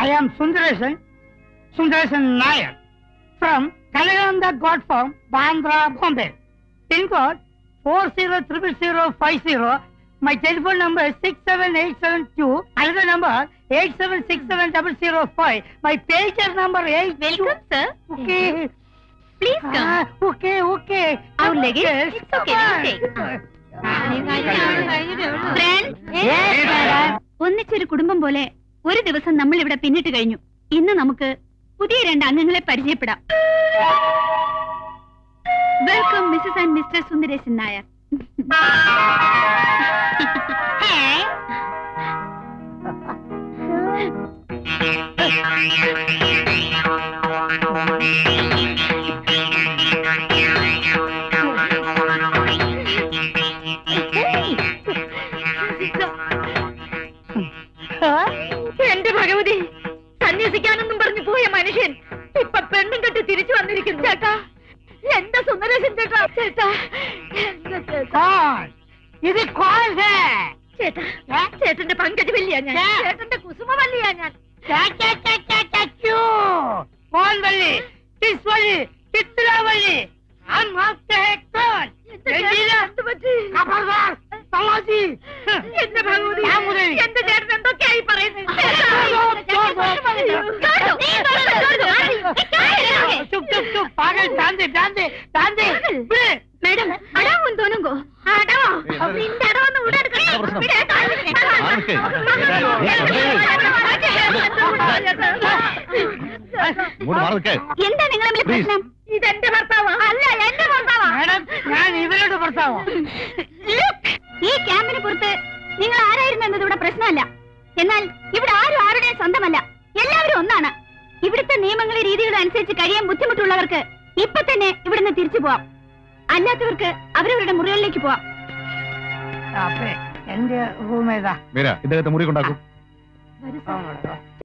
I am Sundaresan, Sundaresan Nair, from Kalagananda God Farm, Bandra, Bombay. Pin code 400050. My telephone number is 67872. Another number 8767005. My pager number is... welcome sir Okay. Please come Ah, okay, okay. Our luggage? Yes, It's okay, we'll take. Yes, madam. ഒന്നിച്ചൊരു കുടുംബം പോലെ ഒരു ദിവസം നമ്മൾ ഇവിടെ പിന്നിട്ട് കഴിഞ്ഞു ഇന്ന് നമുക്ക് പുതിയ രണ്ട് അംഗങ്ങളെ പരിചയപ്പെടാം welcome Mrs and Mr Sundaresan Nair എന്റെ ഭഗവതി സന്യസിക്കാനെന്നും പറഞ്ഞു പോയ മനുഷ്യൻ ഇപ്പൊ പെണ്ണും കെട്ടി തിരിച്ചു വന്നിരിക്കുന്നു ചേട്ടാ എന്റെ സുന്ദരേശൻ ചേട്ടാ ചേട്ടാ എന്റെ ചേട്ടാ कौन? ഇത് कौन है? ചേട്ടാ ചേട്ടന്റെ പങ്കജവല്ലിയാ ഞാൻ ചേ. ചേട്ടന്റെ കുസുമവല്ലിയാ ഞാൻ क्या क्या क्या क्या क्या क्यों? कौन वली? किस वली? कितना वली? हम आपके हैं कौन? रंगीला? खबरदार समाजी എന്റെ ഭഗവതി ഞാൻ മുതൽ. എന്റെ ചേട്ടൻ എന്തൊക്കെയായി പറയുന്നത് चुप चुप चुप पागल ध्यान दे ध्यान दे ध्यान दे വിട്. മേഡം അടാവും തോന്നുങ്കോ അടവോ നിന്റെ അടവൊന്നും ഇവിടെ ആർക്ക്? ഇങ്ങോട്ട് മാറി നിൽക്ക്. എന്താ നിങ്ങൾ തമ്മിൽ Please. പ്രശ്നം ഇതെന്റെ ഭർത്താവ് അല്ല എന്റെ ഭർത്താവാ മാഡം ഞാൻ ഇവരുടെ ഭർത്താവോ Look, ഈ ക്യാമ്പിന് പുറത്ത് നിങ്ങൾ ആരായിരുന്നു എന്നത് ഇവിടെ പ്രശ്നമല്ല എന്നാൽ ഇവിടെ ആരും ആരുടെയും സ്വന്തമല്ല എല്ലാവരും ഒന്നാണ് ഇവിടുത്തെ നിയമങ്ങളും രീതികളും അനുസരിച്ച് കഴിയാൻ ബുദ്ധിമുട്ടുള്ളവർക്ക് ഇപ്പൊ തന്നെ ഇവിടുന്ന് തിരിച്ചു പോവാം അല്ലാത്തവർക്ക് അവരവരുടെ മുറികളിലേക്ക് പോവാം അപ്പേ എന്റെ റൂം ഏതാ മീര ഇദ്ദേഹത്തെ മുറി കൊണ്ടാക്കും ആ,